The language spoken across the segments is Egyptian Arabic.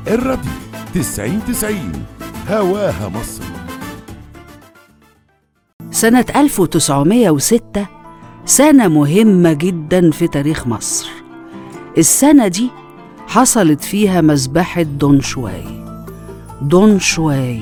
الراديو تسعين تسعين هواها مصر سنة 1906 سنة مهمة جدا في تاريخ مصر السنة دي حصلت فيها مذبحة دون شواي دون شواي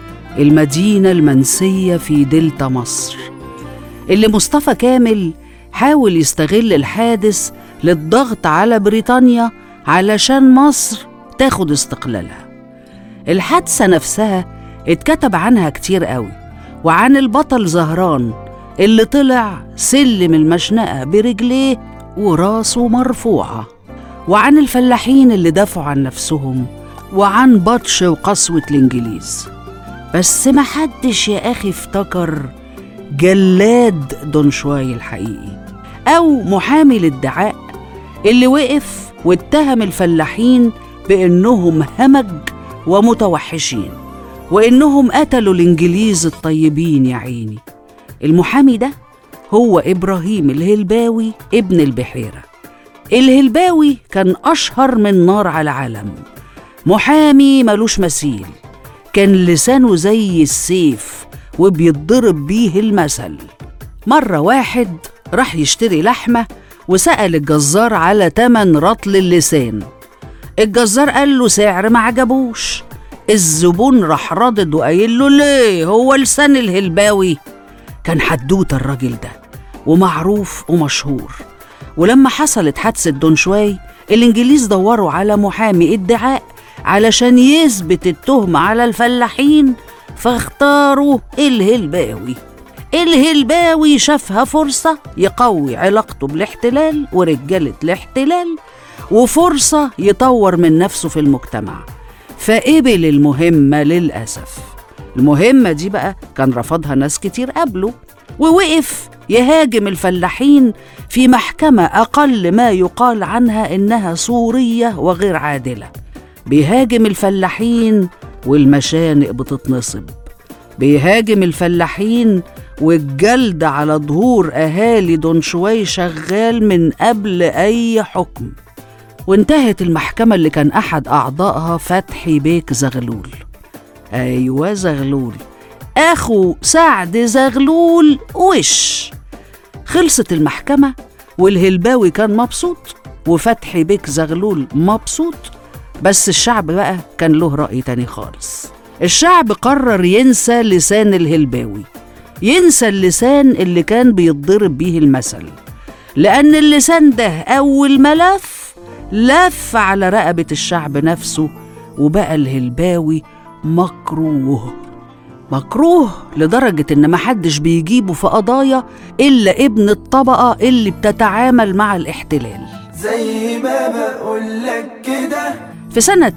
المدينة المنسية في دلتا مصر اللي مصطفى كامل حاول يستغل الحادث للضغط على بريطانيا علشان مصر تاخد استقلالها الحادثة نفسها اتكتب عنها كتير قوي وعن البطل زهران اللي طلع سلم المشنقة برجليه وراسه مرفوعة وعن الفلاحين اللي دافعوا عن نفسهم وعن بطش وقسوة الإنجليز بس محدش يا أخي افتكر جلاد دون شواي الحقيقي أو محامي الادعاء اللي وقف واتهم الفلاحين بإنهم همج ومتوحشين وإنهم قتلوا الإنجليز الطيبين يا عيني المحامي ده هو إبراهيم الهلباوي ابن البحيرة الهلباوي كان أشهر من نار على علم محامي ملوش مثيل كان لسانه زي السيف وبيتضرب بيه المثل مرة واحد راح يشتري لحمة وسأل الجزار على تمن رطل اللسان الجزار قال له سعر ما عجبوش الزبون راح ردد وقايل له ليه هو لسان الهلباوي كان حدوت الراجل ده ومعروف ومشهور ولما حصلت حادثة دون شواي الإنجليز دوروا على محامي ادعاء علشان يثبت التهمة على الفلاحين فاختاروا الهلباوي الهلباوي شافها فرصة يقوي علاقته بالاحتلال ورجالة الاحتلال وفرصة يطور من نفسه في المجتمع فقبل المهمة للأسف المهمة دي بقى كان رفضها ناس كتير قبله ووقف يهاجم الفلاحين في محكمة أقل ما يقال عنها إنها صورية وغير عادلة بيهاجم الفلاحين والمشانق بتتنصب بيهاجم الفلاحين والجلد على ظهور أهالي دون شوي شغال من قبل أي حكم وانتهت المحكمة اللي كان أحد أعضائها فتحي بيك زغلول أيوة زغلول أخو سعد زغلول وش خلصت المحكمة والهلباوي كان مبسوط وفتحي بيك زغلول مبسوط بس الشعب بقى كان له رأي تاني خالص الشعب قرر ينسى لسان الهلباوي ينسى اللسان اللي كان بيتضرب بيه المثل لأن اللسان ده أول ما لف لف على رقبة الشعب نفسه وبقى الهلباوي مكروه مكروه لدرجة إن محدش بيجيبه في قضايا إلا ابن الطبقة اللي بتتعامل مع الاحتلال زي ما بقولك كده في سنة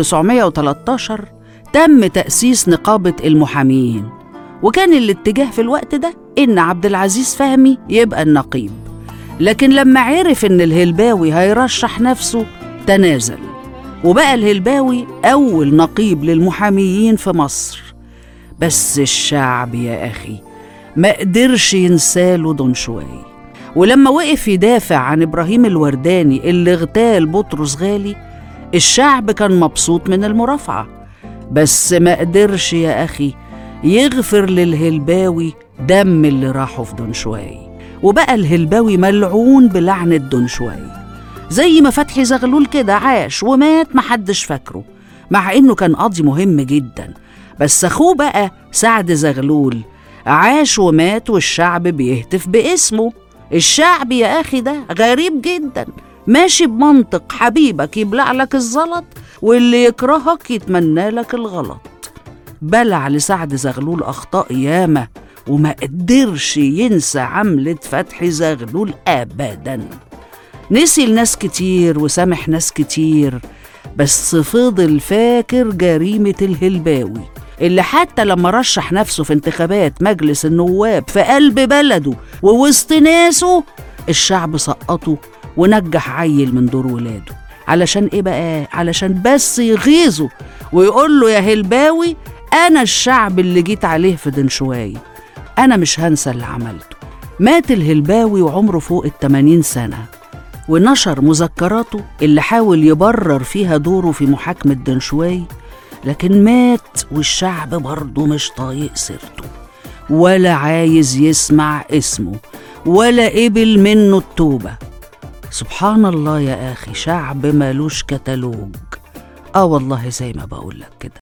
1913 تم تأسيس نقابة المحامين وكان الاتجاه في الوقت ده إن عبد العزيز فهمي يبقى النقيب لكن لما عرف إن الهلباوي هيرشح نفسه تنازل وبقى الهلباوي أول نقيب للمحاميين في مصر بس الشعب يا أخي ما قدرش ينساله دون شوي ولما وقف يدافع عن إبراهيم الورداني اللي اغتال بطرس غالي الشعب كان مبسوط من المرافعة بس ما قدرش يا أخي يغفر للهلباوي دم اللي راحوا في دون شوي وبقى الهلباوي ملعون بلعنة دون شوي زي ما فتحي زغلول كده عاش ومات محدش فاكره مع إنه كان قاضي مهم جدا بس أخوه بقى سعد زغلول عاش ومات والشعب بيهتف باسمه الشعب يا أخي ده غريب جدا ماشي بمنطق حبيبك يبلع لك الزلط واللي يكرهك يتمنى لك الغلط بلع لسعد زغلول أخطاء ياما وما قدرش ينسى عملة فتحي زغلول أبدا نسي لناس كتير وسامح ناس كتير بس فضل فاكر جريمة الهلباوي اللي حتى لما رشح نفسه في انتخابات مجلس النواب في قلب بلده ووسط ناسه الشعب سقطه ونجح عيل من دور ولاده علشان ايه بقى علشان بس يغيظه ويقول له يا هلباوي انا الشعب اللي جيت عليه في دنشواي انا مش هنسى اللي عملته مات الهلباوي وعمره فوق التمانين سنة ونشر مذكراته اللي حاول يبرر فيها دوره في محاكمة دنشواي لكن مات والشعب برضه مش طايق سيرته ولا عايز يسمع اسمه ولا قبل منه التوبة سبحان الله يا أخي شعب مالوش كتالوج آه والله زي ما بقولك كده